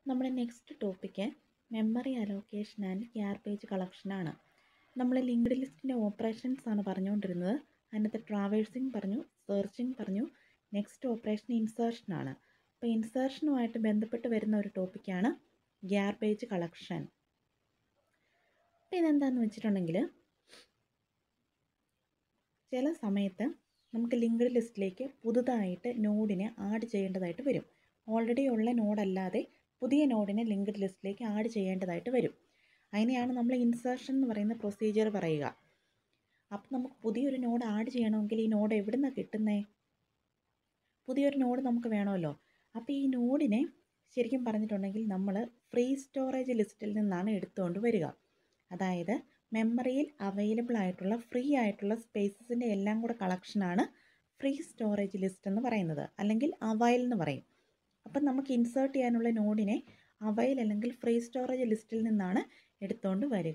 നമ്മുടെ next topic memory allocation and garbage കളക്ഷനാണ് നമ്മൾ ലിങ്ക്ഡ് ലിസ്റ്റിൻ്റെ ഓപ്പറേഷൻസ് ആണ് പറഞ്ഞുകൊണ്ടിരുന്നത് അതിനകത്ത് ട്രാവേഴ്സിങ് പറഞ്ഞു സെർച്ചിങ് പറഞ്ഞു നെക്സ്റ്റ് ഓപ്പറേഷൻ ഇൻസേർഷൻ ആണ് അപ്പോൾ ഇൻസേർഷനുമായിട്ട് ബന്ധപ്പെട്ട് വരുന്ന ഒരു ടോപ്പിക്കാണ് ഗ്യാർബേജ് കളക്ഷൻ അപ്പോൾ ഇതെന്താണെന്ന് വെച്ചിട്ടുണ്ടെങ്കിൽ ചില സമയത്ത് നമുക്ക് ലിങ്ക്ഡ് ലിസ്റ്റിലേക്ക് പുതുതായിട്ട് നോഡിനെ ആഡ് ചെയ്യേണ്ടതായിട്ട് വരും ഓൾറെഡി ഉള്ള നോഡല്ലാതെ പുതിയ നോഡിനെ ലിങ്ക്ഡ് ലിസ്റ്റിലേക്ക് ആഡ് ചെയ്യേണ്ടതായിട്ട് വരും അതിനെയാണ് നമ്മൾ ഇൻസേർഷൻ എന്ന് പറയുന്ന പ്രൊസീജിയർ പറയുക അപ്പോൾ നമുക്ക് പുതിയൊരു നോഡ് ആഡ് ചെയ്യണമെങ്കിൽ ഈ നോഡ് എവിടെ നിന്നാണ് കിട്ടുന്നേ പുതിയൊരു നോഡ് നമുക്ക് വേണമല്ലോ അപ്പോൾ ഈ നോഡിനെ ശരിക്കും പറഞ്ഞിട്ടുണ്ടെങ്കിൽ നമ്മൾ ഫ്രീ സ്റ്റോറേജ് ലിസ്റ്റിൽ നിന്നാണ് എടുത്തുകൊണ്ട് വരിക അതായത് മെമ്മറിയിൽ അവൈലബിൾ ആയിട്ടുള്ള ഫ്രീ ആയിട്ടുള്ള സ്പേസസിൻ്റെ എല്ലാം കൂടെ കളക്ഷനാണ് ഫ്രീ സ്റ്റോറേജ് ലിസ്റ്റ് എന്ന് പറയുന്നത് അല്ലെങ്കിൽ അവൈൽ എന്ന് പറയും അപ്പം നമുക്ക് ഇൻസേർട്ട് ചെയ്യാനുള്ള നോഡിനെ അവൈൽ അല്ലെങ്കിൽ ഫ്രീ സ്റ്റോറേജ് ലിസ്റ്റിൽ നിന്നാണ് എടുത്തുകൊണ്ട് വരിക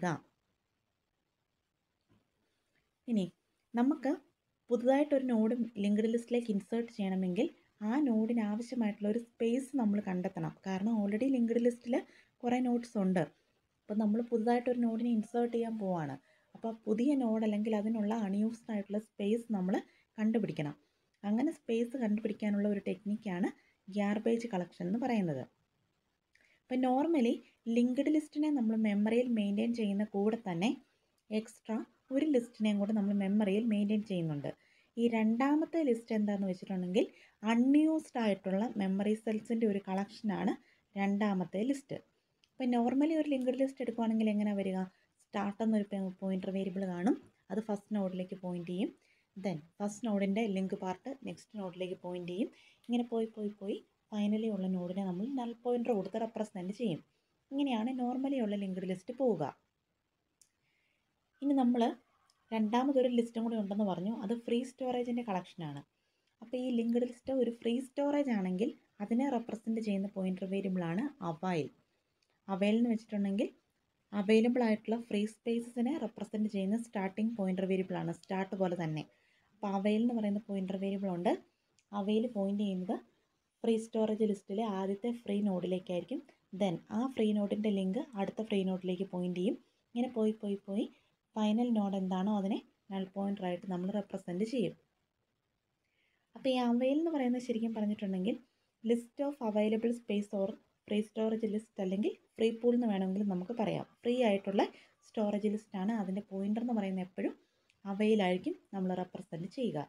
ഇനി നമുക്ക് പുതുതായിട്ടൊരു നോഡ് ലിങ്ക്ഡ് ലിസ്റ്റിലേക്ക് ഇൻസേർട്ട് ചെയ്യണമെങ്കിൽ ആ നോഡിന് ആവശ്യമായിട്ടുള്ള ഒരു സ്പേസ് നമ്മൾ കണ്ടെത്തണം കാരണം ഓൾറെഡി ലിങ്ക്ഡ് ലിസ്റ്റിൽ കുറേ നോട്ട്സ് ഉണ്ട് അപ്പോൾ നമ്മൾ പുതുതായിട്ടൊരു നോഡിനെ ഇൻസേർട്ട് ചെയ്യാൻ പോവാണ് അപ്പോൾ പുതിയ നോഡ് അല്ലെങ്കിൽ അതിനുള്ള അൺയൂസ്ഡ് ആയിട്ടുള്ള സ്പേസ് നമ്മൾ കണ്ടുപിടിക്കണം അങ്ങനെ സ്പേസ് കണ്ടുപിടിക്കാനുള്ള ഒരു ടെക്നിക്കാണ് ഗ്യാർബേജ് കളക്ഷൻ എന്ന് പറയുന്നത് അപ്പോൾ നോർമലി ലിങ്ക്ഡ് ലിസ്റ്റിനെ നമ്മൾ മെമ്മറിയിൽ മെയിൻറ്റെയിൻ ചെയ്യുന്ന കൂടെ തന്നെ എക്സ്ട്രാ ഒരു ലിസ്റ്റിനെയും കൂടെ നമ്മൾ മെമ്മറിയിൽ മെയിൻറ്റെയിൻ ചെയ്യുന്നുണ്ട് ഈ രണ്ടാമത്തെ ലിസ്റ്റ് എന്താണെന്ന് വെച്ചിട്ടുണ്ടെങ്കിൽ അൺയൂസ്ഡ് ആയിട്ടുള്ള മെമ്മറി സെൽസിൻ്റെ ഒരു കളക്ഷനാണ് രണ്ടാമത്തെ ലിസ്റ്റ് ഇപ്പോൾ നോർമലി ഒരു ലിങ്ക്ഡ് ലിസ്റ്റ് എടുക്കുകയാണെങ്കിൽ എങ്ങനെ വരിക സ്റ്റാർട്ട് എന്നൊരു പോയിൻ്റർ വേരിയബിൾ കാണും അത് ഫസ്റ്റ് നോഡിലേക്ക് പോയിൻ്റ് ചെയ്യും ദെൻ ഫസ്റ്റ് നോഡിൻ്റെ ലിങ്ക് പാർട്ട് നെക്സ്റ്റ് നോഡിലേക്ക് പോയിൻ്റ് ചെയ്യും ഇങ്ങനെ പോയി പോയി പോയി ഫൈനലി ഉള്ള നോഡിനെ നമ്മൾ നൾ പോയിൻ്റർ കൊടുത്ത് റെപ്രസെൻറ്റ് ചെയ്യും ഇങ്ങനെയാണ് നോർമലി ഉള്ള ലിങ്ക്ഡ് ലിസ്റ്റ് പോവുക ഇനി നമ്മൾ രണ്ടാമതൊരു ലിസ്റ്റും കൂടി ഉണ്ടെന്ന് പറഞ്ഞു അത് ഫ്രീ സ്റ്റോറേജിൻ്റെ കളക്ഷനാണ് അപ്പോൾ ഈ ലിങ്ക്ഡ് ലിസ്റ്റ് ഒരു ഫ്രീ സ്റ്റോറേജ് ആണെങ്കിൽ അതിനെ റെപ്രസെൻറ്റ് ചെയ്യുന്ന പോയിൻ്റർ വേരിയബിളാണ് അവൈൽ അവൈൽ എന്ന് വെച്ചിട്ടുണ്ടെങ്കിൽ അവൈലബിൾ ആയിട്ടുള്ള ഫ്രീ സ്പേസസിനെ റെപ്രസെൻറ്റ് ചെയ്യുന്ന സ്റ്റാർട്ടിംഗ് പോയിൻ്റർ വേരിയബിളാണ് സ്റ്റാർട്ട് പോലെ തന്നെ അപ്പോൾ അവൈൽ എന്ന് പറയുന്ന പോയിൻ്റർ വേരിയബിൾ ഉണ്ട് അവയിൽ പോയിൻ്റ് ചെയ്യുന്നത് ഫ്രീ സ്റ്റോറേജ് ലിസ്റ്റിലെ ആദ്യത്തെ ഫ്രീ നോഡിലേക്കായിരിക്കും ദെൻ ആ ഫ്രീ നോഡിൻ്റെ ലിങ്ക് അടുത്ത ഫ്രീ നോഡിലേക്ക് പോയിൻ്റ് ചെയ്യും ഇങ്ങനെ പോയി പോയി പോയി ഫൈനൽ നോഡ് എന്താണോ അതിനെ നൾ പോയിൻ്റർ ആയിട്ട് നമ്മൾ റെപ്രസെൻറ്റ് ചെയ്യും അപ്പോൾ ഈ അവൈൽ എന്ന് പറയുന്നത് ശരിക്കും പറഞ്ഞിട്ടുണ്ടെങ്കിൽ list of available space or free storage list അല്ലെങ്കിൽ ഫ്രീ പൂൾ എന്ന് വേണമെങ്കിൽ നമുക്ക് പറയാം ഫ്രീ ആയിട്ടുള്ള സ്റ്റോറേജ് ലിസ്റ്റാണ് അതിൻ്റെ പോയിൻ്റർ എന്ന് പറയുന്നത് എപ്പോഴും അവയിലായിരിക്കും നമ്മൾ റെപ്രസെൻറ്റ് ചെയ്യുക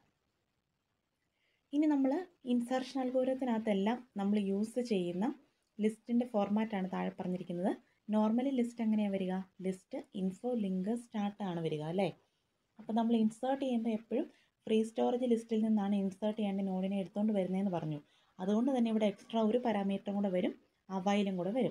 ഇനി നമ്മൾ ഇൻസർഷൻ അൽഗോരത്തിനകത്തെല്ലാം നമ്മൾ യൂസ് ചെയ്യുന്ന ലിസ്റ്റിൻ്റെ ഫോർമാറ്റാണ് താഴെ പറഞ്ഞിരിക്കുന്നത് നോർമലി ലിസ്റ്റ് എങ്ങനെയാണ് വരിക ലിസ്റ്റ് ഇൻഫോ ലിങ്ക് സ്റ്റാർട്ട് ആണ് വരിക അല്ലേ അപ്പോൾ നമ്മൾ ഇൻസേർട്ട് ചെയ്യുമ്പോൾ എപ്പോഴും ഫ്രീ സ്റ്റോറേജ് ലിസ്റ്റിൽ നിന്നാണ് ഇൻസേർട്ട് ചെയ്യേണ്ട നോഡിനെ എടുത്തുകൊണ്ട് വരുന്നതെന്ന് പറഞ്ഞു അതുകൊണ്ട് തന്നെ ഇവിടെ എക്സ്ട്രാ ഒരു പാരാമീറ്ററും കൂടെ വരും അവയിലും കൂടെ വരും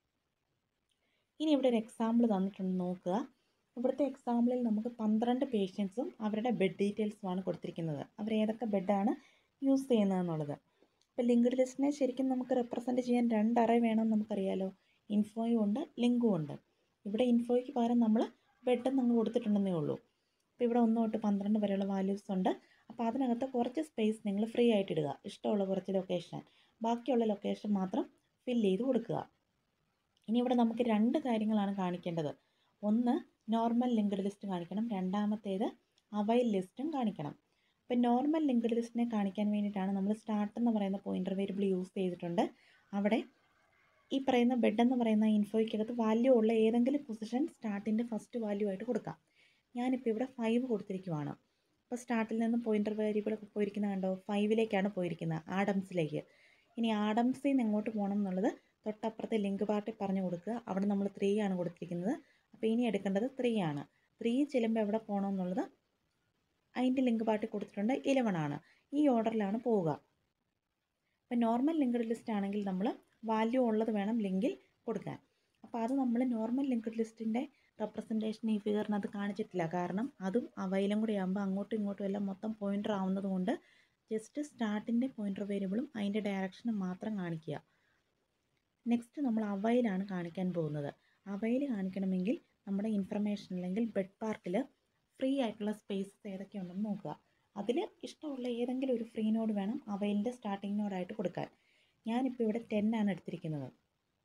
ഇനി ഇവിടെ ഒരു എക്സാമ്പിൾ തന്നിട്ടുണ്ട് നോക്കുക ഇവിടുത്തെ എക്സാമ്പിളിൽ നമുക്ക് പന്ത്രണ്ട് പേഷ്യൻസും അവരുടെ ബെഡ് ഡീറ്റെയിൽസുമാണ് കൊടുത്തിരിക്കുന്നത് അവർ ഏതൊക്കെ ബെഡാണ് യൂസ് ചെയ്യുന്നതെന്നുള്ളത് അപ്പോൾ ലിങ്ക്ഡ് ലിസ്റ്റിനെ ശരിക്കും നമുക്ക് റെപ്രസെൻറ്റ് ചെയ്യാൻ രണ്ട് അറേ വേണമെന്ന് നമുക്കറിയാലോ ഇൻഫോയും ഉണ്ട് ലിങ്കും ഉണ്ട് ഇവിടെ ഇൻഫോയ്ക്ക് പകരം നമ്മൾ ബെഡ് നമ്മൾ കൊടുത്തിട്ടുണ്ടെന്നേ ഉള്ളൂ അപ്പോൾ ഇവിടെ ഒന്ന് തൊട്ട് പന്ത്രണ്ട് വരെയുള്ള വാല്യൂസ് ഉണ്ട് അപ്പോൾ അതിനകത്ത് കുറച്ച് സ്പേസ് നിങ്ങൾ ഫ്രീ ആയിട്ട് ഇടുക ഇഷ്ടമുള്ള കുറച്ച് ലൊക്കേഷൻ ബാക്കിയുള്ള ലൊക്കേഷൻ മാത്രം ഫില്ല് ചെയ്ത് കൊടുക്കുക ഇനി ഇവിടെ നമുക്ക് രണ്ട് കാര്യങ്ങളാണ് കാണിക്കേണ്ടത് ഒന്ന് നോർമൽ ലിങ്ക്ഡ് ലിസ്റ്റ് കാണിക്കണം രണ്ടാമത്തേത് അവൈൽ ലിസ്റ്റും കാണിക്കണം അപ്പോൾ നോർമൽ ലിങ്ക്ഡ് ലിസ്റ്റിനെ കാണിക്കാൻ വേണ്ടിയിട്ടാണ് നമ്മൾ സ്റ്റാർട്ട് എന്ന് പറയുന്ന പോയിൻ്റർ വേരിയബിൾ യൂസ് ചെയ്തിട്ടുണ്ട് അവിടെ ഈ പറയുന്ന ബെഡ് എന്ന് പറയുന്ന ഇൻഫോയ്ക്കകത്ത് വാല്യൂ ഉള്ള ഏതെങ്കിലും പൊസിഷൻ സ്റ്റാർട്ടിൻ്റെ ഫസ്റ്റ് വാല്യൂ ആയിട്ട് കൊടുക്കാം ഞാനിപ്പോൾ ഇവിടെ ഫൈവ് കൊടുത്തിരിക്കുവാണ് അപ്പോൾ സ്റ്റാർട്ടിൽ നിന്ന് പോയിൻ്റർ വേരിയബിൾ പോയിരിക്കുന്നത് കണ്ടോ ഫൈവിലേക്കാണ് പോയിരിക്കുന്നത് ആഡംസിലേക്ക് ഇനി ആഡംസിൽ നിന്ന് എങ്ങോട്ട് പോകണം എന്നുള്ളത് തൊട്ടപ്പുറത്തെ ലിങ്ക് പാർട്ടിൽ പറഞ്ഞു കൊടുക്കുക അവിടെ നമ്മൾ ത്രീ ആണ് കൊടുത്തിരിക്കുന്നത് അപ്പോൾ ഇനി എടുക്കേണ്ടത് ത്രീ ആണ് ത്രീ ചെല്ലുമ്പോൾ എവിടെ പോകണം എന്നുള്ളത് അതിൻ്റെ ലിങ്ക് പാർട്ടിൽ കൊടുത്തിട്ടുണ്ട് ഇലവൺ ആണ് ഈ ഓർഡറിലാണ് പോവുക അപ്പോൾ നോർമൽ ലിങ്ക്ഡ് ലിസ്റ്റ് ആണെങ്കിൽ നമ്മൾ വാല്യൂ ഉള്ളത് വേണം ലിങ്കിൽ കൊടുക്കാൻ അപ്പോൾ അത് നമ്മൾ നോർമൽ ലിങ്ക്ഡ് ലിസ്റ്റിൻ്റെ റെപ്രസെൻറ്റേഷൻ ഈ ഫിഗറിനകത്ത് കാണിച്ചിട്ടില്ല കാരണം അതും അവയിലും കൂടി ആകുമ്പോൾ അങ്ങോട്ടും ഇങ്ങോട്ടും എല്ലാം മൊത്തം പോയിൻ്റർ ആവുന്നത് കൊണ്ട് ജസ്റ്റ് സ്റ്റാർട്ടിൻ്റെ പോയിൻ്റർ വേരിയബിളും അതിൻ്റെ ഡയറക്ഷനും മാത്രം കാണിക്കുക നെക്സ്റ്റ് നമ്മൾ അവയിലാണ് കാണിക്കാൻ പോകുന്നത് അവയിൽ കാണിക്കണമെങ്കിൽ നമ്മുടെ ഇൻഫർമേഷൻ അല്ലെങ്കിൽ ബെഡ് പാർട്ടിൽ ഫ്രീ ആയിട്ടുള്ള സ്പേസസ് ഏതൊക്കെയുണ്ടെന്ന് നോക്കുക അതിൽ ഇഷ്ടമുള്ള ഏതെങ്കിലും ഒരു ഫ്രീ നോഡ് വേണം അവയിലിൻ്റെ സ്റ്റാർട്ടിംഗ് നോഡായിട്ട് കൊടുക്കാൻ ഞാനിപ്പോൾ ഇവിടെ ടെൻ ആണ് എടുത്തിരിക്കുന്നത്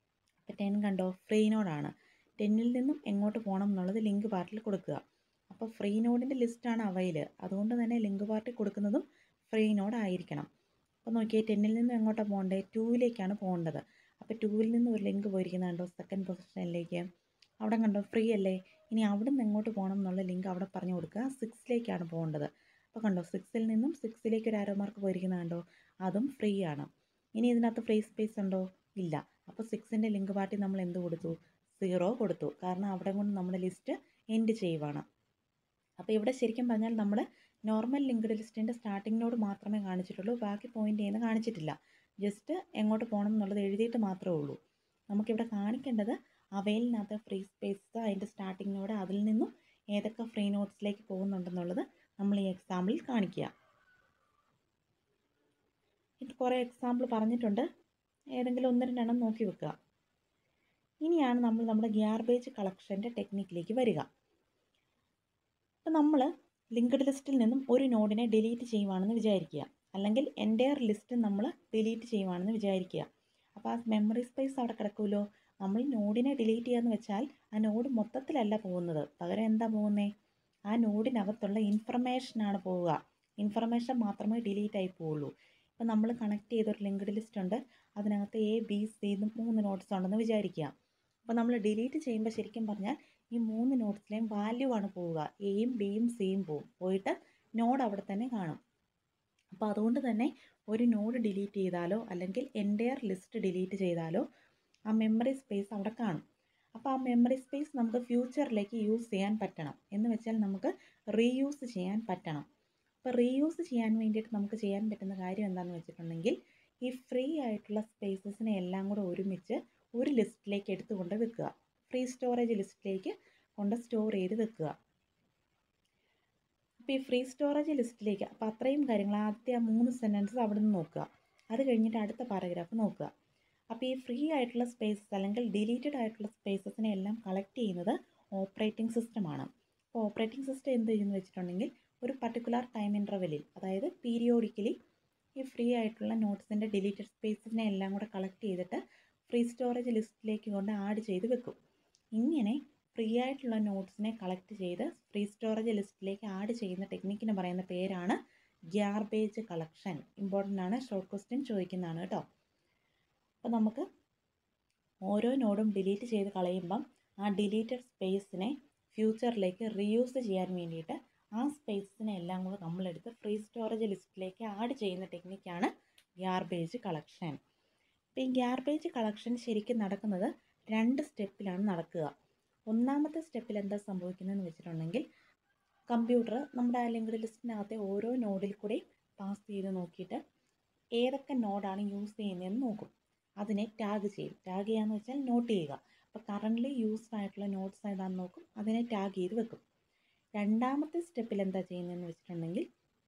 അപ്പോൾ ടെൻ കണ്ടോ ഫ്രീ നോഡാണ് ടെന്നിൽ നിന്നും എങ്ങോട്ട് പോകണം എന്നുള്ളത് ലിങ്ക് പാർട്ടിൽ കൊടുക്കുക അപ്പോൾ ഫ്രീ നോഡിൻ്റെ ലിസ്റ്റാണ് അവൈൽ അതുകൊണ്ട് തന്നെ ലിങ്ക് പാർട്ടിൽ കൊടുക്കുന്നതും ഫ്രീ നോഡ് ആയിരിക്കണം അപ്പോൾ നോക്കിയേ ടെന്നിൽ നിന്നും എങ്ങോട്ടാണ് പോകേണ്ടത് ടൂവിലേക്കാണ് പോകേണ്ടത് അപ്പോൾ ടൂവിൽ നിന്ന് ഒരു ലിങ്ക് പോയിരിക്കുന്നത് കണ്ടോ സെക്കൻഡ് പൊസിഷനിലേക്ക് അവിടെ കണ്ടോ ഫ്രീ അല്ലേ ഇനി അവിടെ നിന്ന് എങ്ങോട്ട് പോകണം എന്നുള്ള ലിങ്ക് അവിടെ പറഞ്ഞു കൊടുക്കുക സിക്സിലേക്കാണ് പോകേണ്ടത് അപ്പോൾ കണ്ടോ സിക്സിൽ നിന്നും സിക്സിലേക്ക് ഒരു ആരോ മാർക്ക് പോയിരിക്കുന്നത് കണ്ടോ അതും ഫ്രീ ആണ് ഇനി ഇതിനകത്ത് ഫ്രീ സ്പേസ് ഉണ്ടോ ഇല്ല അപ്പോൾ സിക്സിൻ്റെ ലിങ്ക് പാർട്ടി നമ്മൾ എന്ത് കൊടുത്തു സീറോ കൊടുത്തു കാരണം അവിടെ കൊണ്ട് നമ്മുടെ ലിസ്റ്റ് എൻഡ് ചെയ്യുവാണ് അപ്പോൾ ഇവിടെ ശരിക്കും പറഞ്ഞാൽ നമ്മൾ നോർമൽ ലിങ്ക്ഡ് ലിസ്റ്റിൻ്റെ സ്റ്റാർട്ടിംഗ് നോഡ് മാത്രമേ കാണിച്ചിട്ടുള്ളൂ ബാക്കി പോയിന്റ് ചെയ്യുന്ന കാണിച്ചിട്ടില്ല ജസ്റ്റ് എങ്ങോട്ട് പോകണം എന്നുള്ളത് എഴുതിയിട്ട് മാത്രമേ ഉള്ളൂ നമുക്കിവിടെ കാണിക്കേണ്ടത് അവയിലിനകത്ത് ഫ്രീ സ്പേസ് അതിൻ്റെ സ്റ്റാർട്ടിംഗ് നോഡ് അതിൽ നിന്നും ഏതൊക്കെ ഫ്രീ നോട്ട്സിലേക്ക് പോകുന്നുണ്ടെന്നുള്ളത് നമ്മൾ ഈ എക്സാമ്പിളിൽ കാണിക്കുക ഇത് കുറേ എക്സാമ്പിൾ പറഞ്ഞിട്ടുണ്ട് ഏതെങ്കിലും ഒന്ന് രണ്ടെണ്ണം നോക്കി വെക്കുക ഇനിയാണ് നമ്മൾ നമ്മുടെ ഗ്യാർബേജ് കളക്ഷൻ്റെ ടെക്നിക്കിലേക്ക് വരിക അപ്പം നമ്മൾ ലിങ്ക്ഡ് ലിസ്റ്റിൽ നിന്നും ഒരു നോഡിനെ ഡിലീറ്റ് ചെയ്യുവാണെന്ന് വിചാരിക്കുക അല്ലെങ്കിൽ എൻ്റയർ ലിസ്റ്റ് നമ്മൾ ഡിലീറ്റ് ചെയ്യുവാണെന്ന് വിചാരിക്കുക അപ്പോൾ ആ മെമ്മറി സ്പേസ് അവിടെ കിടക്കുമല്ലോ നമ്മൾ നോഡിനെ ഡിലീറ്റ് ചെയ്യാന്ന് വെച്ചാൽ ആ നോഡ് മൊത്തത്തിലല്ല പോകുന്നത് പകരം എന്താ പോകുന്നത് ആ നോഡിനകത്തുള്ള ഇൻഫർമേഷനാണ് പോവുക ഇൻഫർമേഷൻ മാത്രമേ ഡിലീറ്റ് ആയി പോവുള്ളൂ ഇപ്പം നമ്മൾ കണക്ട് ചെയ്തൊരു ലിങ്ക്ഡ് ലിസ്റ്റ് ഉണ്ട് അതിനകത്ത് എ ബി സി എന്ന് മൂന്ന് നോട്ട്സ് ഉണ്ടെന്ന് വിചാരിക്കുക അപ്പോൾ നമ്മൾ ഡിലീറ്റ് ചെയ്യുമ്പോൾ ശരിക്കും പറഞ്ഞാൽ ഈ മൂന്ന് നോട്ട്സിലെയും വാല്യൂ ആണ് പോവുക എയും ബിയും സിയും പോവും പോയിട്ട് നോഡ് അവിടെ തന്നെ കാണും അപ്പോൾ അതുകൊണ്ട് തന്നെ ഒരു നോഡ് ഡിലീറ്റ് ചെയ്താലോ അല്ലെങ്കിൽ എൻ്റയർ ലിസ്റ്റ് ഡിലീറ്റ് ചെയ്താലോ ആ മെമ്മറി സ്പേസ് അവിടെ കാണും അപ്പോൾ ആ മെമ്മറി സ്പേസ് നമുക്ക് ഫ്യൂച്ചറിലേക്ക് യൂസ് ചെയ്യാൻ പറ്റണം എന്ന് വെച്ചാൽ നമുക്ക് റീയൂസ് ചെയ്യാൻ പറ്റണം അപ്പോൾ റീയൂസ് ചെയ്യാൻ വേണ്ടിയിട്ട് നമുക്ക് ചെയ്യാൻ പറ്റുന്ന കാര്യം എന്താണെന്ന് വെച്ചിട്ടുണ്ടെങ്കിൽ ഈ ഫ്രീ ആയിട്ടുള്ള സ്പേസസിനെ എല്ലാം കൂടെ ഒരുമിച്ച് ഒരു ലിസ്റ്റിലേക്ക് എടുത്തുകൊണ്ട് വെക്കുക ഫ്രീ സ്റ്റോറേജ് ലിസ്റ്റിലേക്ക് കൊണ്ട് സ്റ്റോർ ചെയ്ത് വെക്കുക അപ്പോൾ ഈ ഫ്രീ സ്റ്റോറേജ് ലിസ്റ്റിലേക്ക് അപ്പോൾ അത്രയും കാര്യങ്ങൾ ആദ്യത്തെ ആ മൂന്ന് സെൻറ്റൻസ് അവിടെ നിന്ന് നോക്കുക അത് കഴിഞ്ഞിട്ട് അടുത്ത പാരഗ്രാഫ് നോക്കുക അപ്പോൾ ഈ ഫ്രീ ആയിട്ടുള്ള സ്പേസസ് അല്ലെങ്കിൽ ഡിലീറ്റഡ് ആയിട്ടുള്ള സ്പേസസിനെ എല്ലാം കളക്ട് ചെയ്യുന്നത് ഓപ്പറേറ്റിംഗ് സിസ്റ്റമാണ് അപ്പോൾ ഓപ്പറേറ്റിംഗ് സിസ്റ്റം എന്ത് ചെയ്യുമെന്ന് വെച്ചിട്ടുണ്ടെങ്കിൽ ഒരു പർട്ടിക്കുലർ ടൈം ഇൻ്റർവെല്ലിൽ അതായത് പീരിയോഡിക്കലി ഈ ഫ്രീ ആയിട്ടുള്ള നോട്ട്സിൻ്റെ ഡിലീറ്റഡ് സ്പേസസിനെ എല്ലാം കൂടെ കളക്ട് ചെയ്തിട്ട് ഫ്രീ സ്റ്റോറേജ് ലിസ്റ്റിലേക്ക് കൊണ്ട് ആഡ് ചെയ്ത് വെക്കും ഇങ്ങനെ ഫ്രീ ആയിട്ടുള്ള നോട്ട്സിനെ കളക്ട് ചെയ്ത് ഫ്രീ സ്റ്റോറേജ് ലിസ്റ്റിലേക്ക് ആഡ് ചെയ്യുന്ന ടെക്നിക്കിന് പറയുന്ന പേരാണ് ഗ്യാർബേജ് കളക്ഷൻ ഇമ്പോർട്ടൻ്റ് ആണ് ഷോർട്ട് ക്വസ്റ്റ്യൻ ചോദിക്കുന്നതാണ് കേട്ടോ അപ്പോൾ നമുക്ക് ഓരോ നോഡും ഡിലീറ്റ് ചെയ്ത് കളയുമ്പം ആ ഡിലീറ്റഡ് സ്പേസിനെ ഫ്യൂച്ചറിലേക്ക് റീയൂസ് ചെയ്യാൻ വേണ്ടിയിട്ട് ആ സ്പേസിനെ എല്ലാം കൂടെ നമ്മളെടുത്ത് ഫ്രീ സ്റ്റോറേജ് ലിസ്റ്റിലേക്ക് ആഡ് ചെയ്യുന്ന ടെക്നിക്കാണ് ഗ്യാർബേജ് കളക്ഷൻ അപ്പോൾ ഈ ഗ്യാർബേജ് കളക്ഷൻ ശരിക്കും നടക്കുന്നത് രണ്ട് സ്റ്റെപ്പിലാണ് നടക്കുക ഒന്നാമത്തെ സ്റ്റെപ്പിൽ എന്താ സംഭവിക്കുന്നതെന്ന് വെച്ചിട്ടുണ്ടെങ്കിൽ കമ്പ്യൂട്ടർ നമ്മുടെ ആ ലിങ്ക്ഡ് ലിസ്റ്റിനകത്തെ ഓരോ നോഡിൽ കൂടെ പാസ് ചെയ്ത് നോക്കിയിട്ട് ഏതൊക്കെ നോഡാണ് യൂസ് ചെയ്യുന്നതെന്ന് നോക്കും അതിനെ ടാഗ് ചെയ്യും ടാഗ് ചെയ്യാന്ന് വെച്ചാൽ നോട്ട് ചെയ്യുക അപ്പോൾ കറൻ്റ്ലി യൂസ്ഡ് ആയിട്ടുള്ള നോട്ട്സ് ഏതാണെന്ന് നോക്കും അതിനെ ടാഗ് ചെയ്ത് വെക്കും രണ്ടാമത്തെ സ്റ്റെപ്പിൽ എന്താ ചെയ്യുന്നതെന്ന് വെച്ചിട്ടുണ്ടെങ്കിൽ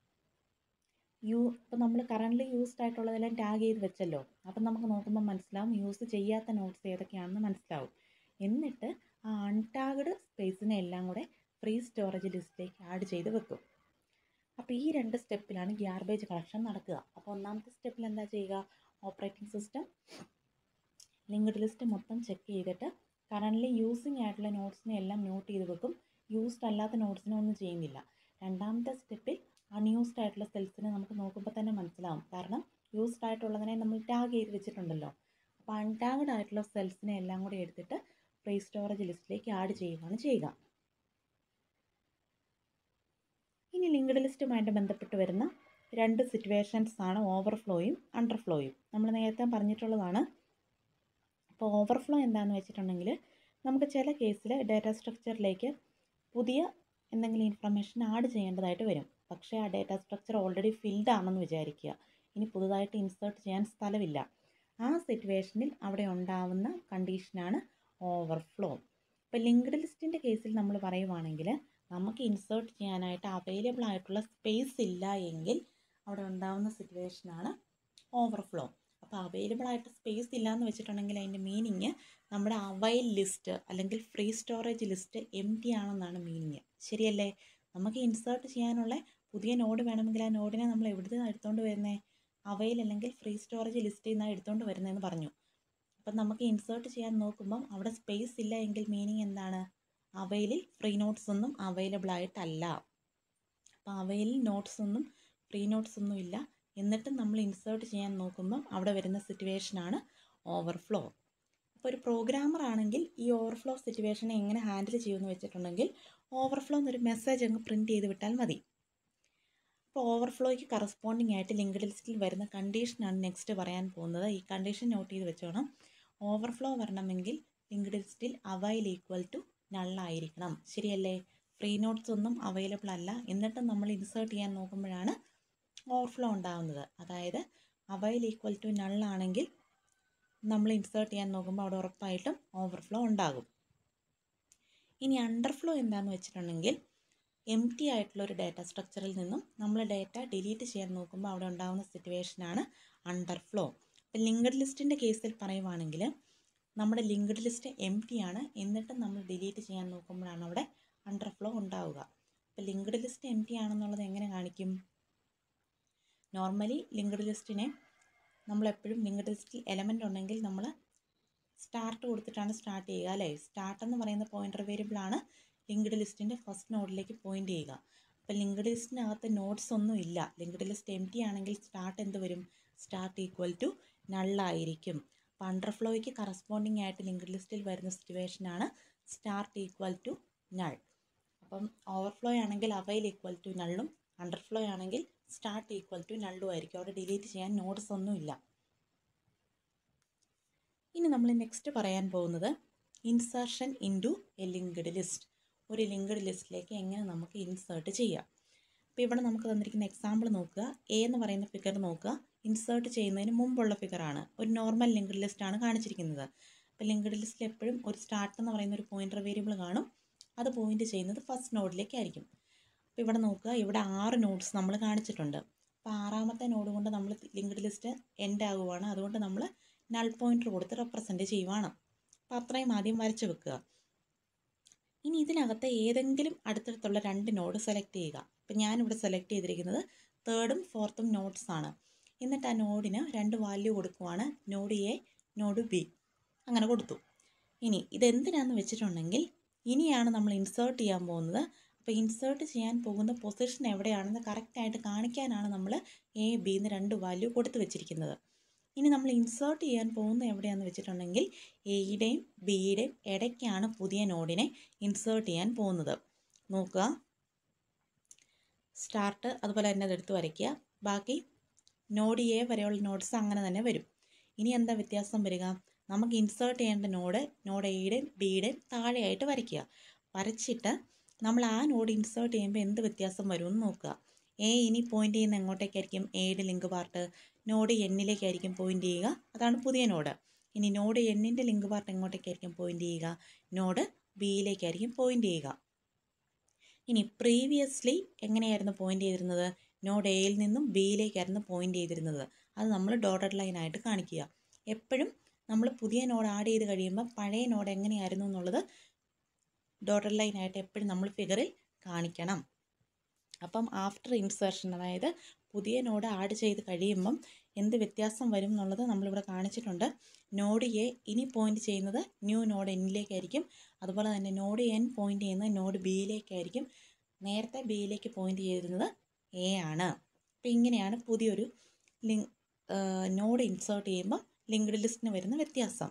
യൂ ഇപ്പോൾ നമ്മൾ കറൻ്റ്ലി യൂസ്ഡ് ആയിട്ടുള്ളതെല്ലാം ടാഗ് ചെയ്ത് വെച്ചല്ലോ അപ്പം നമുക്ക് നോക്കുമ്പോൾ മനസ്സിലാവും യൂസ് ചെയ്യാത്ത നോട്ട്സ് ഏതൊക്കെയാണെന്ന് മനസ്സിലാവും എന്നിട്ട് ആ അൺടാഗ്ഡ് സ്പേസിനെ എല്ലാം കൂടെ ഫ്രീ സ്റ്റോറേജ് ലിസ്റ്റിലേക്ക് ആഡ് ചെയ്ത് വെക്കും അപ്പോൾ ഈ രണ്ട് സ്റ്റെപ്പിലാണ് ഗ്യാർബേജ് കളക്ഷൻ നടക്കുക അപ്പോൾ ഒന്നാമത്തെ സ്റ്റെപ്പിൽ എന്താ ചെയ്യുക ഓപ്പറേറ്റിംഗ് സിസ്റ്റം ലിങ്ക്ഡ് ലിസ്റ്റ് മൊത്തം ചെക്ക് ചെയ്തിട്ട് കറൻ്റ്ലി യൂസിങ് ആയിട്ടുള്ള നോട്ട്സിനെ എല്ലാം നോട്ട് ചെയ്ത് വെക്കും യൂസ്ഡ് അല്ലാത്ത നോട്ട്സിനെ ഒന്നും ചെയ്യുന്നില്ല രണ്ടാമത്തെ സ്റ്റെപ്പിൽ അൺയൂസ്ഡ് ആയിട്ടുള്ള സെൽസിനെ നമുക്ക് നോക്കുമ്പോൾ തന്നെ മനസ്സിലാവും കാരണം യൂസ്ഡ് ആയിട്ടുള്ളതിനെ നമ്മൾ ടാഗ് ചെയ്ത് വെച്ചിട്ടുണ്ടല്ലോ അപ്പോൾ അൺടാഗ്ഡ് ആയിട്ടുള്ള സെൽസിനെ എല്ലാം കൂടി എടുത്തിട്ട് ഫ്രീ സ്റ്റോറേജ് ലിസ്റ്റിലേക്ക് ആഡ് ചെയ്യുകയാണ് ചെയ്യുക ഇനി ലിങ്ക്ഡ് ലിസ്റ്റുമായിട്ട് ബന്ധപ്പെട്ട് വരുന്ന രണ്ട് സിറ്റുവേഷൻസ് ആണ് ഓവർഫ്ലോയും അണ്ടർഫ്ലോയും നമ്മൾ നേരത്തെ പറഞ്ഞിട്ടുള്ളതാണ് അപ്പോൾ ഓവർഫ്ലോ എന്താണെന്ന് വെച്ചിട്ടുണ്ടെങ്കിൽ നമുക്ക് ചില കേസിൽ ഡാറ്റ സ്ട്രക്ചറിലേക്ക് പുതിയ എന്തെങ്കിലും ഇൻഫർമേഷൻ ആഡ് ചെയ്യേണ്ടതായിട്ട് വരും പക്ഷേ ആ ഡാറ്റ സ്ട്രക്ചർ ഓൾറെഡി ഫിൽഡ് ആണെന്ന് വിചാരിക്കുക ഇനി പുതുതായിട്ട് ഇൻസേർട്ട് ചെയ്യാൻ സ്ഥലമില്ല ആ സിറ്റുവേഷനിൽ അവിടെ ഉണ്ടാവുന്ന കണ്ടീഷനാണ് ഓവർഫ്ലോ ഇപ്പോൾ ലിങ്ക്ഡ് ലിസ്റ്റിൻ്റെ കേസിൽ നമ്മൾ പറയുവാണെങ്കിൽ നമുക്ക് ഇൻസേർട്ട് ചെയ്യാനായിട്ട് അവൈലബിൾ ആയിട്ടുള്ള സ്പേസ് ഇല്ല എങ്കിൽ അവിടെ ഉണ്ടാവുന്ന സിറ്റുവേഷനാണ് ഓവർഫ്ലോ അപ്പോൾ അവൈലബിൾ ആയിട്ട് സ്പേസ് ഇല്ല എന്ന് വെച്ചിട്ടുണ്ടെങ്കിൽ അതിൻ്റെ മീനിങ് നമ്മുടെ അവൈൽ ലിസ്റ്റ് അല്ലെങ്കിൽ free storage list empty ആണെന്നാണ് മീനിങ് ശരിയല്ലേ നമുക്ക് ഇൻസേർട്ട് ചെയ്യാനുള്ള പുതിയ നോഡ് വേണമെങ്കിൽ ആ നോഡിനെ നമ്മൾ എവിടുന്ന് എടുത്തുകൊണ്ട് വരുന്നത് അവൈൽ അല്ലെങ്കിൽ ഫ്രീ സ്റ്റോറേജ് ലിസ്റ്റിൽ നിന്നാണ് എടുത്തുകൊണ്ട് വരുന്നതെന്ന് പറഞ്ഞു അപ്പം നമുക്ക് ഇൻസേർട്ട് ചെയ്യാൻ നോക്കുമ്പം അവിടെ സ്പേസ് ഇല്ല എങ്കിൽ മീനിങ് എന്താണ് അവയിൽ ഫ്രീ നോട്ട്സ് ഒന്നും അവൈലബിൾ ആയിട്ടല്ല അപ്പോൾ അവയിൽ നോട്ട്സ് ഒന്നും ഫ്രീ നോട്ട്സ് ഒന്നും ഇല്ല എന്നിട്ടും നമ്മൾ ഇൻസേർട്ട് ചെയ്യാൻ നോക്കുമ്പം അവിടെ വരുന്ന സിറ്റുവേഷനാണ് ഓവർഫ്ലോ അപ്പോൾ ഒരു പ്രോഗ്രാമർ ആണെങ്കിൽ ഈ ഓവർഫ്ലോ സിറ്റുവേഷനെ എങ്ങനെ ഹാൻഡിൽ ചെയ്യുമെന്ന് വെച്ചിട്ടുണ്ടെങ്കിൽ ഓവർഫ്ലോ എന്നൊരു മെസ്സേജ് അങ്ങ് പ്രിൻറ്റ് ചെയ്ത് വിട്ടാൽ മതി അപ്പോൾ ഓവർഫ്ലോയ്ക്ക് കറസ്പോണ്ടിങ് ആയിട്ട് ലിങ്ക്ഡ് ലിസ്റ്റിൽ വരുന്ന കണ്ടീഷനാണ് നെക്സ്റ്റ് പറയാൻ പോകുന്നത് ഈ കണ്ടീഷൻ നോട്ട് ചെയ്ത് വെച്ചോണം ഓവർഫ്ലോ വരണമെങ്കിൽ ലിങ്ക്ഡ് ലിസ്റ്റിൽ അവൈൽ ഈക്വൽ ടു നള്ളായിരിക്കണം ശരിയല്ലേ ഫ്രീ നോട്ട്സ് ഒന്നും അവൈലബിൾ അല്ല എന്നിട്ടും നമ്മൾ ഇൻസേർട്ട് ചെയ്യാൻ നോക്കുമ്പോഴാണ് ഓവർഫ്ലോ ഉണ്ടാകുന്നത് അതായത് അവൈൽ ഈക്വൽ ടു നള്ളാണെങ്കിൽ നമ്മൾ ഇൻസേർട്ട് ചെയ്യാൻ നോക്കുമ്പോൾ അവിടെ ഉറപ്പായിട്ടും ഓവർഫ്ലോ ഉണ്ടാകും ഇനി അണ്ടർഫ്ലോ എന്താണെന്ന് വെച്ചിട്ടുണ്ടെങ്കിൽ എം ടി ആയിട്ടുള്ള ഒരു ഡാറ്റ സ്ട്രക്ചറിൽ നിന്നും നമ്മൾ ഡാറ്റ ഡിലീറ്റ് ചെയ്യാൻ നോക്കുമ്പോൾ അവിടെ ഉണ്ടാകുന്ന സിറ്റുവേഷനാണ് അണ്ടർഫ്ലോ ഇപ്പം ലിങ്ക്ഡ് ലിസ്റ്റിൻ്റെ കേസിൽ പറയുവാണെങ്കിൽ നമ്മുടെ ലിങ്ക്ഡ് ലിസ്റ്റ് എം ടി ആണ് എന്നിട്ടും നമ്മൾ ഡിലീറ്റ് ചെയ്യാൻ നോക്കുമ്പോഴാണ് അവിടെ അണ്ടർഫ്ലോ ഉണ്ടാവുക അപ്പോൾ ലിങ്ക്ഡ് ലിസ്റ്റ് എം ടി ആണെന്നുള്ളത് എങ്ങനെ കാണിക്കും നോർമലി ലിങ്ക്ഡ് ലിസ്റ്റിനെ നമ്മളെപ്പോഴും ലിങ്ക്ഡ് ലിസ്റ്റിൽ എലമെൻ്റ് ഉണ്ടെങ്കിൽ നമ്മൾ സ്റ്റാർട്ട് കൊടുത്തിട്ടാണ് സ്റ്റാർട്ട് ചെയ്യുക അല്ലേ സ്റ്റാർട്ട് എന്ന് പറയുന്ന പോയിൻ്റർ വേരിയബിളാണ് ലിങ്ക്ഡ് ലിസ്റ്റിൻ്റെ ഫസ്റ്റ് നോഡിലേക്ക് പോയിൻ്റ് ചെയ്യുക അപ്പോൾ ലിങ്ക്ഡ് ലിസ്റ്റിനകത്ത് നോട്ട്സ് ഒന്നും ഇല്ല ലിങ്ക്ഡ് ലിസ്റ്റ് എം ടി ആണെങ്കിൽ സ്റ്റാർട്ട് എന്ത് വരും സ്റ്റാർട്ട് ഈക്വൽ ടു നള്ളായിരിക്കും അപ്പോൾ അണ്ടർഫ്ലോയ്ക്ക് കറസ്പോണ്ടിങ് ആയിട്ട് ലിങ്ക്ഡ് ലിസ്റ്റിൽ വരുന്ന സിറ്റുവേഷനാണ് സ്റ്റാർട്ട് ഈക്വൽ ടു നൾ അപ്പം ഓവർഫ്ലോ ആണെങ്കിൽ അവൈൽ ഈക്വൽ ടു നള്ളും അണ്ടർഫ്ലോ ആണെങ്കിൽ സ്റ്റാർട്ട് ഈക്വൽ ടു നള്ളും ആയിരിക്കും അവിടെ ഡിലീറ്റ് ചെയ്യാൻ നോട്ട്സ് ഒന്നുമില്ല ഇനി നമ്മൾ നെക്സ്റ്റ് പറയാൻ പോകുന്നത് insertion into a linked list ഒരു ലിങ്ക്ഡ് ലിസ്റ്റിലേക്ക് എങ്ങനെ നമുക്ക് ഇൻസേർട്ട് ചെയ്യാം അപ്പോൾ ഇവിടെ നമുക്ക് തന്നിരിക്കുന്ന എക്സാമ്പിൾ നോക്കുക എ എന്ന് പറയുന്ന ഫിഗർ നോക്കുക ഇൻസേർട്ട് ചെയ്യുന്നതിന് മുമ്പുള്ള ഫിഗറാണ് ഒരു നോർമൽ ലിങ്ക്ഡ് ലിസ്റ്റാണ് കാണിച്ചിരിക്കുന്നത് അപ്പോൾ ലിങ്ക്ഡ് ലിസ്റ്റിൽ എപ്പോഴും ഒരു സ്റ്റാർട്ട് എന്ന് പറയുന്ന ഒരു പോയിൻ്റർ വേരിയബിൾ കാണും അത് പോയിൻ്റ് ചെയ്യുന്നത് ഫസ്റ്റ് നോഡിലേക്കായിരിക്കും അപ്പോൾ ഇവിടെ നോക്കുക ഇവിടെ ആറ് നോഡ്സ് നമ്മൾ കാണിച്ചിട്ടുണ്ട് അപ്പോൾ ആറാമത്തെ നോഡ് കൊണ്ട് നമ്മൾ ലിങ്ക്ഡ് ലിസ്റ്റ് എൻഡ് ആകുവാണ് അതുകൊണ്ട് നമ്മൾ നൾ പോയിൻ്റർ കൊടുത്ത് റെപ്രസെൻറ്റ് ചെയ്യുവാണ് അപ്പോൾ അത്രയും ആദ്യം വരച്ച് വെക്കുക ഇനി ഇതിനകത്ത് ഏതെങ്കിലും അടുത്തടുത്തുള്ള രണ്ട് നോഡ് സെലക്ട് ചെയ്യുക അപ്പോൾ ഞാനിവിടെ സെലക്ട് ചെയ്തിരിക്കുന്നത് തേർഡും ഫോർത്തും നോഡ്സ് ആണ് എന്നിട്ട് ആ നോഡിന് രണ്ട് വാല്യൂ കൊടുക്കുവാണ് നോഡ് എ നോഡ് ബി അങ്ങനെ കൊടുത്തു ഇനി ഇതെന്തിനാന്ന് വെച്ചിട്ടുണ്ടെങ്കിൽ ഇനിയാണ് നമ്മൾ ഇൻസേർട്ട് ചെയ്യാൻ പോകുന്നത് അപ്പോൾ ഇൻസേർട്ട് ചെയ്യാൻ പോകുന്ന പൊസിഷൻ എവിടെയാണെന്ന് കറക്റ്റായിട്ട് കാണിക്കാനാണ് നമ്മൾ എ ബി എന്ന് രണ്ട് വാല്യൂ കൊടുത്ത് വെച്ചിരിക്കുന്നത് ഇനി നമ്മൾ ഇൻസേർട്ട് ചെയ്യാൻ പോകുന്ന എവിടെയാണെന്ന് വെച്ചിട്ടുണ്ടെങ്കിൽ എയുടെയും ബിയുടെയും ഇടയ്ക്കാണ് പുതിയ നോഡിനെ ഇൻസേർട്ട് ചെയ്യാൻ പോകുന്നത് നോക്കുക സ്റ്റാർട്ട് അതുപോലെ തന്നെ അതെടുത്ത് വരയ്ക്കുക ബാക്കി നോഡ് എ വരെയുള്ള നോട്ട്സ് അങ്ങനെ തന്നെ വരും ഇനി എന്താ വ്യത്യാസം വരിക നമുക്ക് ഇൻസേർട്ട് ചെയ്യേണ്ട നോഡ് നോഡ് എയുടെയും ബിയുടെയും താഴെയായിട്ട് വരയ്ക്കുക വരച്ചിട്ട് നമ്മൾ ആ നോഡ് ഇൻസേർട്ട് ചെയ്യുമ്പോൾ എന്ത് വ്യത്യാസം വരുമെന്ന് നോക്കുക എ ഇനി പോയിൻ്റ് ചെയ്യുന്ന എങ്ങോട്ടേക്കായിരിക്കും എയുടെ ലിങ്ക് പാർട്ട് നോഡ് എന്നിലേക്കായിരിക്കും പോയിൻ്റ് ചെയ്യുക അതാണ് പുതിയ നോഡ് ഇനി നോഡ് എന്നിൻ്റെ ലിങ്ക് പാർട്ട് എങ്ങോട്ടേക്കായിരിക്കും പോയിൻ്റ് ചെയ്യുക നോഡ് ബിയിലേക്കായിരിക്കും പോയിൻ്റ് ചെയ്യുക ഇനി പ്രീവിയസ്ലി എങ്ങനെയായിരുന്നു പോയിൻ്റ് ചെയ്തിരുന്നത് നോഡ് എയിൽ നിന്നും ബിയിലേക്കായിരുന്നു പോയിൻ്റ് ചെയ്തിരുന്നത് അത് നമ്മൾ ഡോട്ടഡ് ലൈനായിട്ട് കാണിക്കുക എപ്പോഴും നമ്മൾ പുതിയ നോഡ് ആഡ് ചെയ്ത് കഴിയുമ്പോൾ പഴയ നോഡ് എങ്ങനെയായിരുന്നു എന്നുള്ളത് ഡോട്ടഡ് ലൈനായിട്ട് എപ്പോഴും നമ്മൾ ഫിഗറിൽ കാണിക്കണം അപ്പം ആഫ്റ്റർ ഇൻസേർഷൻ അതായത് പുതിയ നോഡ് ആഡ് ചെയ്ത് കഴിയുമ്പം എന്ത് വ്യത്യാസം വരും എന്നുള്ളത് നമ്മളിവിടെ കാണിച്ചിട്ടുണ്ട് നോഡ് എ ഇനി പോയിൻ്റ് ചെയ്യുന്നത് ന്യൂ നോഡ് എന്നിലേക്കായിരിക്കും അതുപോലെ തന്നെ നോഡ് എൻ പോയിൻ്റ് ചെയ്യുന്നത് നോഡ് ബിയിലേക്കായിരിക്കും നേരത്തെ ബിയിലേക്ക് പോയിൻ്റ് ചെയ്തിരുന്നത് എ ആണ് അപ്പം ഇങ്ങനെയാണ് പുതിയൊരു ലിങ്ക് നോഡ് ഇൻസേർട്ട് ചെയ്യുമ്പം ലിങ്ക്ഡ് ലിസ്റ്റിന് വരുന്ന വ്യത്യാസം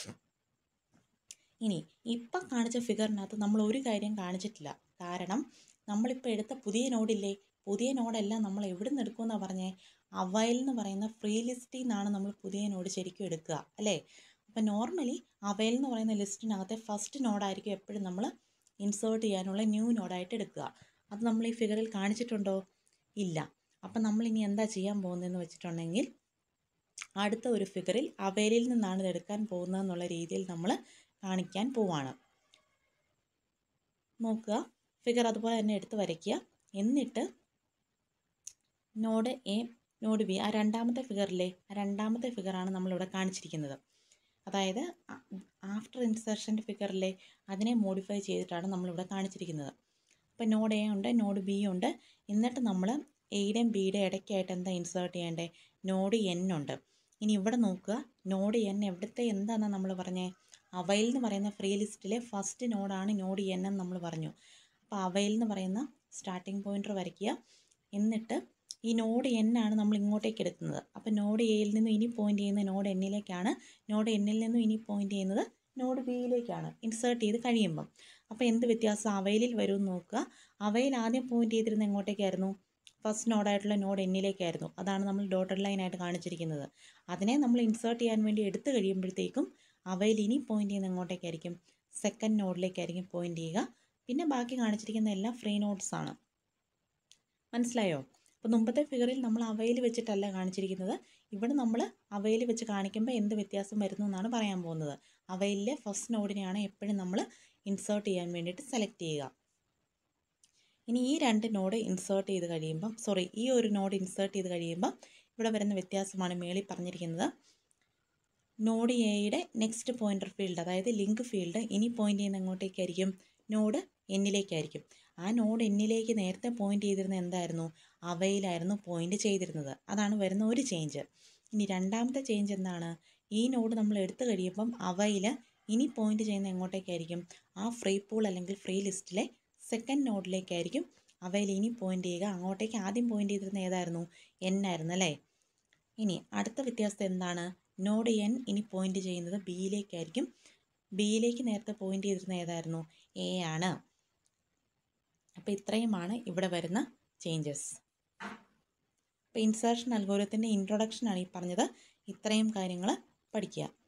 ഇനി ഇപ്പം കാണിച്ച ഫിഗറിനകത്ത് നമ്മൾ ഒരു കാര്യം കാണിച്ചിട്ടില്ല കാരണം നമ്മളിപ്പോൾ എടുത്ത പുതിയ നോഡില്ലേ പുതിയ നോഡെല്ലാം നമ്മൾ എവിടെ നിന്ന് എടുക്കുമെന്നാണ് പറഞ്ഞേ അവയിൽ എന്ന് പറയുന്ന ഫ്രീ ലിസ്റ്റിൽ നിന്നാണ് നമ്മൾ പുതിയ നോഡ് ശരിക്കും എടുക്കുക അല്ലേ അപ്പോൾ നോർമലി അവയിൽ എന്ന് പറയുന്ന ലിസ്റ്റിനകത്തെ ഫസ്റ്റ് നോഡായിരിക്കും എപ്പോഴും നമ്മൾ ഇൻസേർട്ട് ചെയ്യാനുള്ള ന്യൂ നോഡായിട്ട് എടുക്കുക അത് നമ്മൾ ഈ ഫിഗറിൽ കാണിച്ചിട്ടുണ്ടോ ഇല്ല അപ്പം നമ്മൾ ഇനി എന്താ ചെയ്യാൻ പോകുന്നതെന്ന് വെച്ചിട്ടുണ്ടെങ്കിൽ അടുത്ത ഒരു ഫിഗറിൽ അവയിലിൽ നിന്നാണ് ഇത് എടുക്കാൻ പോകുന്നതെന്നുള്ള രീതിയിൽ നമ്മൾ കാണിക്കാൻ പോവാണ് നോക്കുക ഫിഗർ അതുപോലെ തന്നെ എടുത്ത് വരയ്ക്കുക എന്നിട്ട് നോഡ് എ നോഡ് ബി ആ രണ്ടാമത്തെ ഫിഗറിലെ ആ രണ്ടാമത്തെ ഫിഗറാണ് നമ്മളിവിടെ കാണിച്ചിരിക്കുന്നത് അതായത് ആഫ്റ്റർ ഇൻസർഷൻ്റെ ഫിഗറിലെ അതിനെ മോഡിഫൈ ചെയ്തിട്ടാണ് നമ്മളിവിടെ കാണിച്ചിരിക്കുന്നത് അപ്പോൾ നോഡ് എ ഉണ്ട് നോഡ് ബി ഉണ്ട് എന്നിട്ട് നമ്മൾ എയുടെയും ബിയുടെ ഇടയ്ക്കായിട്ട് എന്താ ഇൻസേർട്ട് ചെയ്യേണ്ടത് നോഡ് എൻ ഉണ്ട് ഇനി ഇവിടെ നോക്കുക നോഡ് എൻ എവിടുത്തെ എന്താണെന്ന് നമ്മൾ പറഞ്ഞേ അവയിൽ എന്ന് പറയുന്ന ഫ്രീ ലിസ്റ്റിലെ ഫസ്റ്റ് നോഡാണ് നോഡ് എൻ എന്ന് നമ്മൾ പറഞ്ഞു അപ്പോൾ അവയിൽ എന്ന് പറയുന്ന സ്റ്റാർട്ടിംഗ് പോയിൻ്റർ വരയ്ക്കുക എന്നിട്ട് ഈ നോഡ് എൻ ആണ് നമ്മൾ ഇങ്ങോട്ടേക്ക് എടുക്കുന്നത് അപ്പോൾ നോഡ് എയിൽ നിന്നും ഇനി പോയിൻ്റ് ചെയ്യുന്ന നോഡ് എന്നിലേക്കാണ് നോഡ് എന്നിൽ നിന്നും ഇനി പോയിൻ്റ് ചെയ്യുന്നത് നോഡ് ബിയിലേക്കാണ് ഇൻസേർട്ട് ചെയ്ത് കഴിയുമ്പം അപ്പോൾ എന്ത് വ്യത്യാസം അവയിലിൽ വരുമെന്ന് നോക്കുക അവയിൽ ആദ്യം പോയിൻ്റ് ചെയ്തിരുന്ന എങ്ങോട്ടേക്കായിരുന്നു ഫസ്റ്റ് നോഡായിട്ടുള്ള നോഡ് എന്നിലേക്കായിരുന്നു അതാണ് നമ്മൾ ഡോട്ടഡ് ലൈനായിട്ട് കാണിച്ചിരിക്കുന്നത് അതിനെ നമ്മൾ ഇൻസേർട്ട് ചെയ്യാൻ വേണ്ടി എടുത്തു കഴിയുമ്പോഴത്തേക്കും അവയിൽ ഇനി പോയിൻ്റ് ചെയ്യുന്ന എങ്ങോട്ടേക്കായിരിക്കും സെക്കൻഡ് നോഡിലേക്കായിരിക്കും പോയിൻ്റ് ചെയ്യുക പിന്നെ ബാക്കി കാണിച്ചിരിക്കുന്ന എല്ലാം ഫ്രീ നോട്ട്സ് ആണ് മനസ്സിലായോ അപ്പോൾ മുമ്പത്തെ ഫിഗറിൽ നമ്മൾ അവയിൽ വെച്ചിട്ടല്ല കാണിച്ചിരിക്കുന്നത് ഇവിടെ നമ്മൾ അവയിൽ വെച്ച് കാണിക്കുമ്പോൾ എന്ത് വ്യത്യാസം വരുന്നു എന്നാണ് പറയാൻ പോകുന്നത് അവയിലെ ഫസ്റ്റ് നോഡിനെയാണ് എപ്പോഴും നമ്മൾ ഇൻസേർട്ട് ചെയ്യാൻ വേണ്ടിയിട്ട് സെലക്ട് ചെയ്യുക ഇനി ഈ രണ്ട് നോഡ് ഇൻസേർട്ട് ചെയ്ത് കഴിയുമ്പം സോറി ഈ ഒരു നോഡ് ഇൻസേർട്ട് ചെയ്ത് കഴിയുമ്പം ഇവിടെ വരുന്ന വ്യത്യാസമാണ് മേളിൽ പറഞ്ഞിരിക്കുന്നത് നോഡ് എയുടെ നെക്സ്റ്റ് പോയിൻ്റർ ഫീൽഡ് അതായത് ലിങ്ക് ഫീൽഡ് ഇനി പോയിൻ്റ് ചെയ്യുന്ന എങ്ങോട്ടേക്കായിരിക്കും നോഡ് എന്നിലേക്കായിരിക്കും ആ നോഡ് എന്നിലേക്ക് നേരത്തെ പോയിൻ്റ് ചെയ്തിരുന്നത് എന്തായിരുന്നു അവയിലായിരുന്നു പോയിൻ്റ് ചെയ്തിരുന്നത് അതാണ് വരുന്ന ഒരു ചേഞ്ച് ഇനി രണ്ടാമത്തെ ചേഞ്ച് എന്താണ് ഈ നോഡ് നമ്മൾ എടുത്തു കഴിയുമ്പം അവയിൽ ഇനി പോയിൻ്റ് ചെയ്യുന്ന എങ്ങോട്ടേക്കായിരിക്കും ആ ഫ്രീ പൂൾ അല്ലെങ്കിൽ ഫ്രീ ലിസ്റ്റിലെ സെക്കൻഡ് നോഡിലേക്കായിരിക്കും അവയിൽ ഇനി പോയിൻ്റ് ചെയ്യുക അങ്ങോട്ടേക്ക് ആദ്യം പോയിൻ്റ് ചെയ്തിരുന്ന ഏതായിരുന്നു എൻ ആയിരുന്നു അല്ലേ ഇനി അടുത്ത വ്യത്യാസം എന്താണ് നോഡ് എൻ ഇനി പോയിൻ്റ് ചെയ്യുന്നത് ബിയിലേക്കായിരിക്കും ബിയിലേക്ക് നേരത്തെ പോയിൻ്റ് ചെയ്തിരുന്ന ഏതായിരുന്നു എ ആണ് അപ്പോൾ ഇത്രയുമാണ് ഇവിടെ വരുന്ന ചേഞ്ചസ് അപ്പോൾ ഇൻസേർഷൻ അൽഗോരത്തിൻ്റെ ഇൻട്രൊഡക്ഷനാണ് ഈ പറഞ്ഞത് ഇത്രയും കാര്യങ്ങൾ പഠിക്കുക